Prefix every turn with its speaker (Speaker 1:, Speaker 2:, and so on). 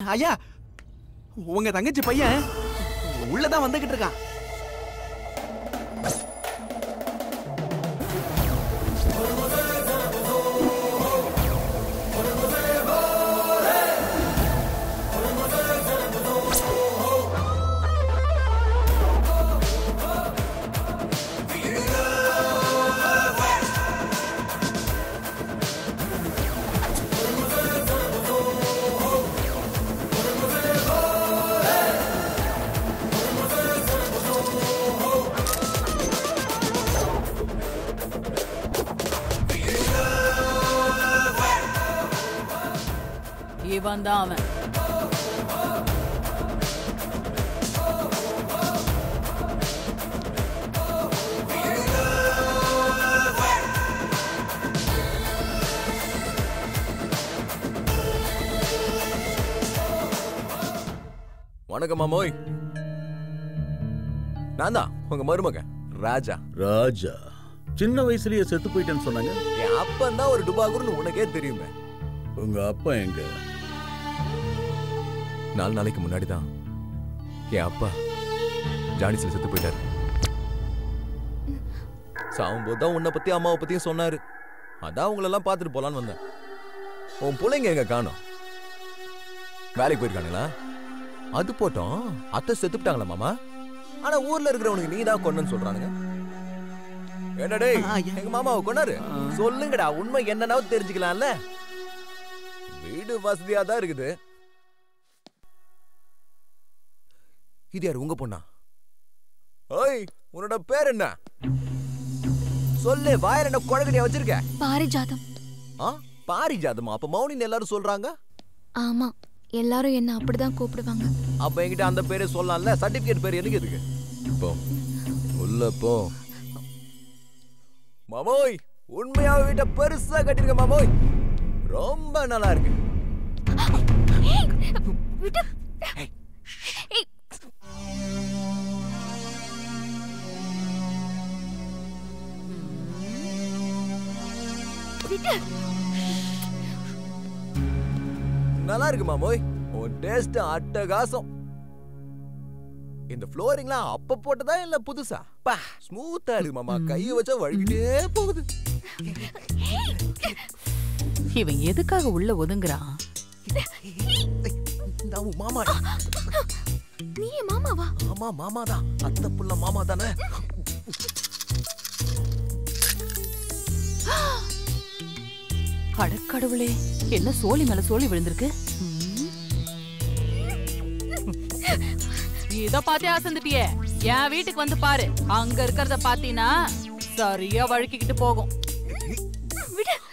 Speaker 1: ஐயா உங்க தங்கச்சி பையன் உள்ளதான் வந்துகிட்டு இருக்கான்
Speaker 2: இவன் தான் அவன்
Speaker 3: வணக்கம் மாமோய் நான் தான் உங்க மருமக ராஜா
Speaker 4: ராஜா சின்ன வயசுலயே செத்து போயிட்டேன்னு சொன்னாங்க
Speaker 3: என் அப்பன் தான் ஒரு டுபாகுருன்னு உனக்கே தெரியுமே
Speaker 4: உங்க அப்பா எங்க
Speaker 3: நாலு நாளைக்கு முன்னாடி தான் என் அப்பா ஜானிஸ்ல செத்து போயிட்டாரு சாகும்போது தான் உன்னை பத்தி அம்மாவை பத்தியும் சொன்னாரு அதான் உங்களெல்லாம் பார்த்துட்டு போலான்னு வந்தேன் உன் பிள்ளைங்க எங்க காணோம் வேலைக்கு போயிருக்கானுங்களா அது போட்டோம் அத்தை செத்துட்டாங்களா மாமா ஆனா ஊர்ல இருக்கிறவனுக்கு நீ தான் கொன்னு சொல்றானுங்க என்ன டேய்
Speaker 1: ஆ, ஐயா.
Speaker 3: எங்க மாமாவை கொண்டாரு சொல்லுங்கடா உண்மை என்னன்னாவது தெரிஞ்சுக்கலாம்ல வீடு வசதியா தான் இருக்குது இது யாரு உங்க பொண்ணா ஓய் உன்னோட பேர் என்ன சொல்லு வாயில என்ன குழக்கடியா வச்சிருக்க
Speaker 5: பாரிஜாதம்
Speaker 3: ஆ பாரிஜாதமா அப்ப மௌனின்னு எல்லாரும் சொல்றாங்க
Speaker 5: ஆமா எல்லாரும் என்ன அப்படிதான் கூப்பிடுவாங்க
Speaker 3: அப்ப என்கிட்ட அந்த பேரே சொல்லலாம்ல சர்டிபிகேட் பேர் எனக்கு எதுக்கு போ உள்ள போ மாமோய் உண்மையாவே வீட்டை பெருசா கட்டிருக்க மாமோய் ரொம்ப நல்லா இருக்கு
Speaker 5: விட்டு ஏய், விட்டு
Speaker 3: நல்லா இருக்கு மாமோய் உன் டேஸ்ட் அட்டகாசம் இந்த ஃப்ளோரிங்லாம் அப்ப போட்டதா இல்ல புதுசா பா ஸ்மூத்தா இருக்கு மாமா கைய வச்சா வழுக்கிட்டே போகுது
Speaker 2: இவன் எதுக்காக உள்ள ஒதுங்குறான்
Speaker 3: நான் உன் மாமா
Speaker 5: நீ என் மாமாவா
Speaker 3: ஆமா மாமா தான் அத்தை புள்ள மாமா தானே
Speaker 2: அடக்கடவுளே என்ன சோழி மேல சோழி விழுந்திருக்கு ம். இத பாத்தே அசந்துட்டியே என் வீட்டுக்கு வந்து பாரு அங்க இருக்கிறத பாத்தீனா சரியா வழுக்கிக்கிட்டு போகும்
Speaker 5: விடு